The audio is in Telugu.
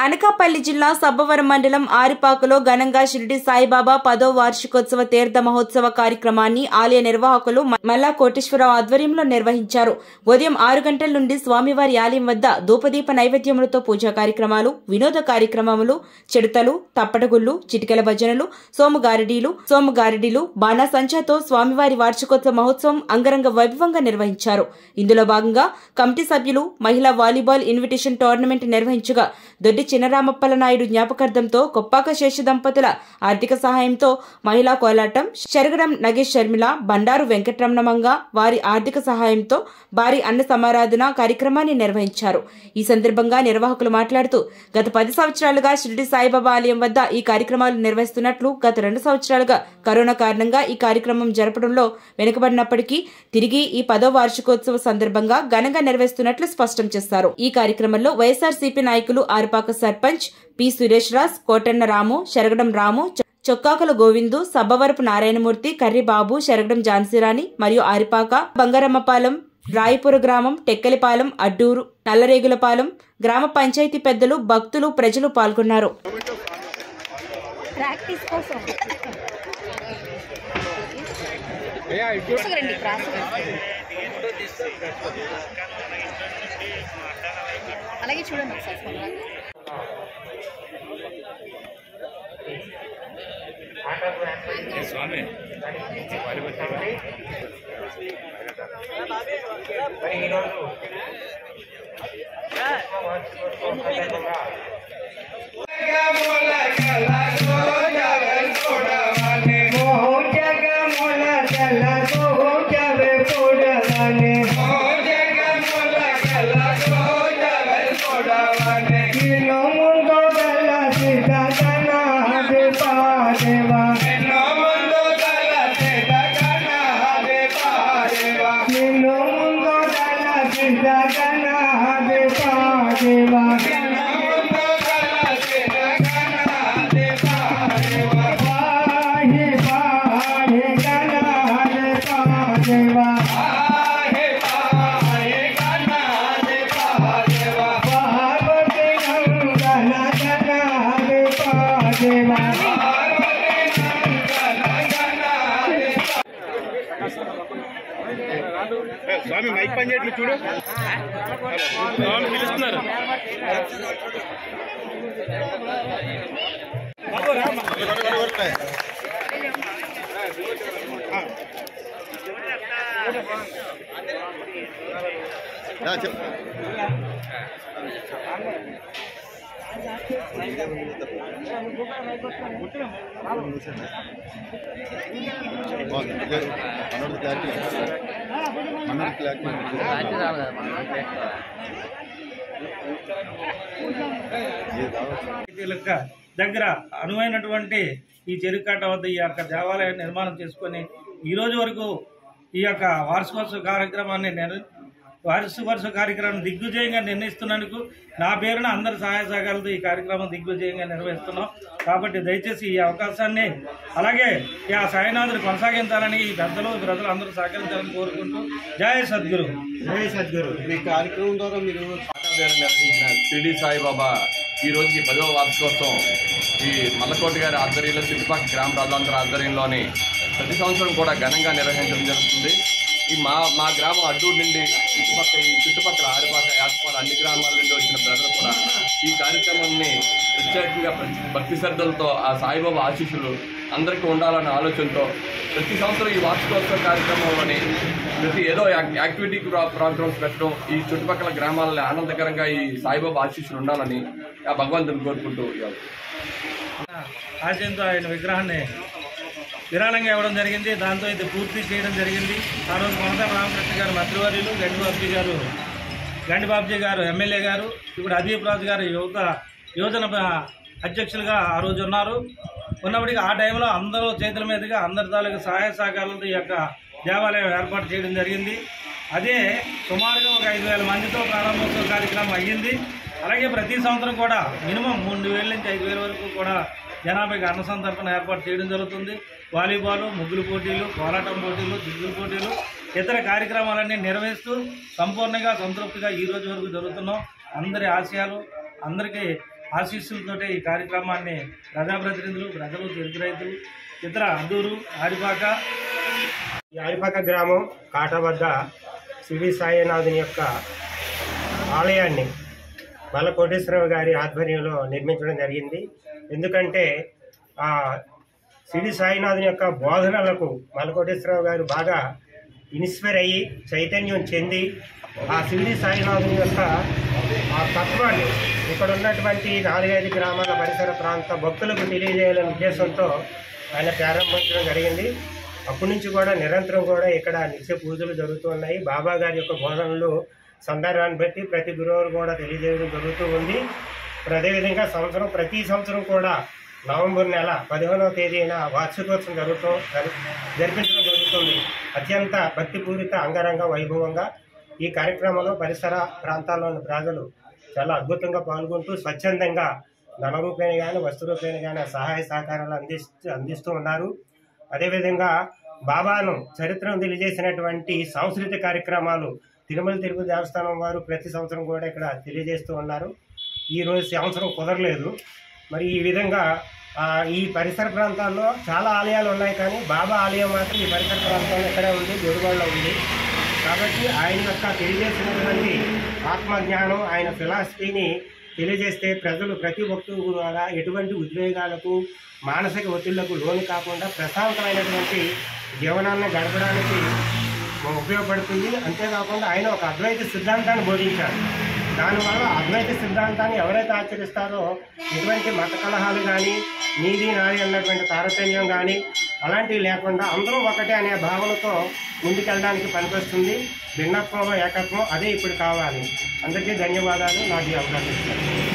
అనకాపల్లి జిల్లా సబ్బవరం మండలం ఆరిపాకులో ఘనంగా షిరిడి సాయిబాబా పదో వార్షికోత్సవ తీర్థ మహోత్సవ కార్యక్రమాన్ని ఆలయ నిర్వాహకులు మ- మల్లా కోటేశ్వరరావు ఆధ్వర్యంలో నిర్వహించారు ఉదయం ఆరు గంటల నుండి స్వామివారి ఆలయం వద్ద ధూపదీప నైవేద్యములతో పూజా కార్యక్రమాలు వినోద కార్యక్రమములు చిడతలు తప్పటగుళ్ళు చిటికెల భజనలు సోముగారిడీలు సోముగారిడీలు బాణాసంచాతో స్వామివారి వార్షికోత్సవ మహోత్సవం అంగరంగ వైభవంగా నిర్వహించారు ఇందులో భాగంగా కమిటీ సభ్యులు మహిళా వాలీబాల్ ఇన్విటేషన్ టోర్నమెంట్ నిర్వహించగా దొడ్డి చిన్నరామప్పల నాయుడు జ్ఞాపకార్థంతో కొప్పాక శేష దంపతుల ఆర్థిక సహాయంతో మహిళా కోలాటం శరగడం నగేష్ షర్మిల బండారు వెంకటరమణమంగా వారి ఆర్థిక సహాయంతో భారీ అన్న సమారాధన కార్యక్రమాన్ని నిర్వహించారు ఈ సందర్భంగా నిర్వాహకులు మాట్లాడుతూ గత పది సంవత్సరాలుగా షిరిడి సాయిబాబా ఆలయం వద్ద ఈ కార్యక్రమాలు నిర్వహిస్తున్నట్లు గత రెండు సంవత్సరాలుగా కరోనా కారణంగా ఈ కార్యక్రమం జరపడంలో వెనుకబడినప్పటికీ తిరిగి ఈ పదో వార్షికోత్సవ సందర్భంగా ఘనంగా నిర్వహిస్తున్నట్లు స్పష్టం చేశారు ఈ కార్యక్రమంలో వైఎస్ఆర్సీపీ నాయకులు ఆరుపాక సర్పంచ్ పి సురేష్ రాజ్ కోటన్న రాము శరగడం రాము చొ- చొక్కాకుల గోవిందు సబ్బవరపు నారాయణమూర్తి కర్రి బాబు శరగడం ఝాన్సీరాణి మరియు ఆరిపాక బంగారమ్మపాలెం రాయపుర గ్రామం టెక్కలిపాలెం అడ్డూరు నల్లరేగులపాలెం గ్రామ పంచాయతీ పెద్దలు భక్తులు ప్రజలు పాల్గొన్నారు ప్రాక్టీస్ కోసం తీసుకురండి క్రాస్ అలాగే చూడండి ఒకసారి ఫోన్లో. స్వామి మైక్ పని చేయట్లేదు చూడు స్వామి పిలుస్తున్నారు లెక్క దగ్గర అనువైనటువంటి ఈ చెరుకాట వద్ద ఈ యొక్క దేవాలయం నిర్మాణం చేసుకొని ఈ రోజు వరకు ఈ యొక్క వార్షికోత్సవ కార్యక్రమాన్ని నిర్ వార్షికోత్సవ కార్యక్రమం దిగ్విజయంగా నిర్ణయిస్తున్నందుకు నా పేరున అందరి సహాయ సహకారాలతో ఈ కార్యక్రమం దిగ్విజయంగా నిర్వహిస్తున్నాం కాబట్టి దయచేసి ఈ అవకాశాన్ని అలాగే ఈ ఆ సాయినాథుని కొనసాగించాలని ఈ పెద్దలు ప్రజలు అందరూ సహకరించాలని కోరుకుంటూ జై సద్గురు జై సద్గురు ఈ కార్యక్రమం ద్వారా మీరు పేరు నిర్వహించిన షిరిడి సాయిబాబా ఈ రోజుకి పదవ వార్షికోత్సవం ఈ మల్లకోట గారి ఆధ్వర్యంలో చుట్టుపక్కల గ్రామ ప్రజలందరి ఆధ్వర్యంలోని ప్రతి సంవత్సరం కూడా ఘనంగా నిర్వహించడం జరుగుతుంది ఈ మా మా గ్రామం అడ్డూరు నుండి చుట్టుపక్కల ఈ చుట్టుపక్కల ఆరిపాక యాత్పాడు అన్ని గ్రామాల నుండి వచ్చిన ప్రజలు కూడా ఈ కార్యక్రమాన్ని ప్రత్యేకంగా ప్రతి- భక్తి శ్రద్ధలతో ఆ సాయిబాబా ఆశీస్సులు అందరికీ ఉండాలనే ఆలోచనతో ప్రతి సంవత్సరం ఈ వార్షికోత్సవ కార్యక్రమంలోని ప్రతి ఏదో యాక్- యాక్టివిటీ ప్రా- ప్రోగ్రామ్స్ పెట్టడం ఈ చుట్టుపక్కల గ్రామాలని ఆనందకరంగా ఈ సాయిబాబా ఆశీస్సులు ఉండాలని ఆ భగవంతుని కోరుకుంటూ ఇవాళ ఆశయంతో ఆయన విగ్రహాన్ని విరాళంగా ఇవ్వడం జరిగింది దాంతో ఇది పూర్తి చేయడం జరిగింది ఆ రోజు మమతా రామకృష్ణ గారు మంత్రివర్యులు గండి బాబుజీ గారు గండి బాబుజీ గారు ఎమ్మెల్యే గారు ఇప్పుడు అదీప్ రాజు గారు యువత యువజన ప- అధ్యక్షులుగా ఆ రోజు ఉన్నారు ఉన్నప్పటికీ ఆ టైంలో అందరూ చేతుల మీదుగా అందరి తాలూకు సహాయ సహకారాలతో ఈ యొక్క దేవాలయం ఏర్పాటు చేయడం జరిగింది అదే సుమారుగా ఒక ఐదు వేల మందితో ప్రారంభోత్సవ కార్యక్రమం అయ్యింది అలాగే ప్రతి సంవత్సరం కూడా మినిమం మూడు వేల నుంచి ఐదు వేల వరకు కూడా జనాభాకి అన్న సంతర్పణ ఏర్పాటు చేయడం జరుగుతుంది వాలీబాల్ ముగ్గులు పోటీలు కోలాటం పోటీలు దిగ్గులు పోటీలు ఇతర కార్యక్రమాలన్నీ నిర్వహిస్తూ సంపూర్ణంగా సంతృప్తిగా ఈ రోజు వరకు జరుగుతున్నాం అందరి ఆశయాలు అందరికీ ఆశీస్సులతోటే ఈ కార్యక్రమాన్ని ప్రజాప్రతినిధులు ప్రజలు తెలుగు రైతులు ఇతర అద్దూరు ఆడిపాక ఈ అరిపక గ్రామం కాట వద్ద శ్రీ సాయినాథుని యొక్క ఆలయాన్ని మల్ల కోటేశ్వరరావు గారి ఆధ్వర్యంలో నిర్మించడం జరిగింది ఎందుకంటే ఆ సిడి సాయినాథుని యొక్క బోధనలకు మల్లకోటేశ్వరరావు గారు బాగా ఇన్స్పైర్ అయ్యి చైతన్యం చెంది ఆ సిడి సాయినాథుని యొక్క ఆ తత్వాన్ని ఇక్కడ ఉన్నటువంటి నాలుగైదు గ్రామాల పరిసర ప్రాంత భక్తులకు తెలియజేయాలనే ఉద్దేశంతో ఆయన ప్రారంభించడం జరిగింది అప్పటి నుంచి కూడా నిరంతరం కూడా ఇక్కడ నిత్య పూజలు జరుగుతూ ఉన్నాయి బాబా గారి యొక్క బోధనలు సందర్భాన్ని బట్టి ప్రతి గురువురు కూడా తెలియజేయడం జరుగుతూ ఉంది మరి అదేవిధంగా సంవత్సరం ప్రతి సంవత్సరం కూడా నవంబర్ నెల పదిహేనవ తేదీన వార్షికోత్సవం జరుగుతూ జరి- జరిపించడం జరుగుతుంది అత్యంత భక్తిపూరిత అంగరంగ వైభవంగా ఈ కార్యక్రమంలో పరిసర ప్రాంతాల్లోని ప్రజలు చాలా అద్భుతంగా పాల్గొంటూ స్వచ్ఛందంగా ధన రూపేణ కానీ వస్తు రూపేణ కానీ సహాయ సహకారాలు అందిస్తూ అందిస్తూ ఉన్నారు అదేవిధంగా బాబాను చరిత్రను తెలియజేసినటువంటి సాంస్కృతిక కార్యక్రమాలు తిరుమల తిరుపతి దేవస్థానం వారు ప్రతి సంవత్సరం కూడా ఇక్కడ తెలియజేస్తూ ఉన్నారు ఈ రోజు సంవత్సరం కుదరలేదు మరి ఈ విధంగా ఆ, ఈ పరిసర ప్రాంతాల్లో చాలా ఆలయాలు ఉన్నాయి కానీ బాబా ఆలయం మాత్రం ఈ పరిసర ప్రాంతాల్లో ఇక్కడే ఉంది జోడుగోడలో ఉంది కాబట్టి ఆయన యొక్క తెలియజేసినటువంటి ఆత్మజ్ఞానం ఆయన ఫిలాసఫీని తెలియజేస్తే ప్రజలు ప్రతి ఒక్కరు కూడా ఎటువంటి ఉద్వేగాలకు మానసిక ఒత్తిళ్లకు లోను కాకుండా ప్రశాంతమైనటువంటి జీవనాన్ని గడపడానికి ఉపయోగపడుతుంది అంతేకాకుండా ఆయన ఒక అద్వైత సిద్ధాంతాన్ని బోధించారు దానివల్ల అద్వైత సిద్ధాంతాన్ని ఎవరైతే ఆచరిస్తారో ఎటువంటి మత కలహాలు కానీ నీది నాది అన్నటువంటి తారతమ్యం కానీ అలాంటివి లేకుండా అందరూ ఒకటే అనే భావనతో ముందుకెళ్ళడానికి పనికొస్తుంది భిన్నత్వంలో ఏకత్వం అదే ఇప్పుడు కావాలి అందరికీ ధన్యవాదాలు నాకు ఈ అవకాశం ఇచ్చారు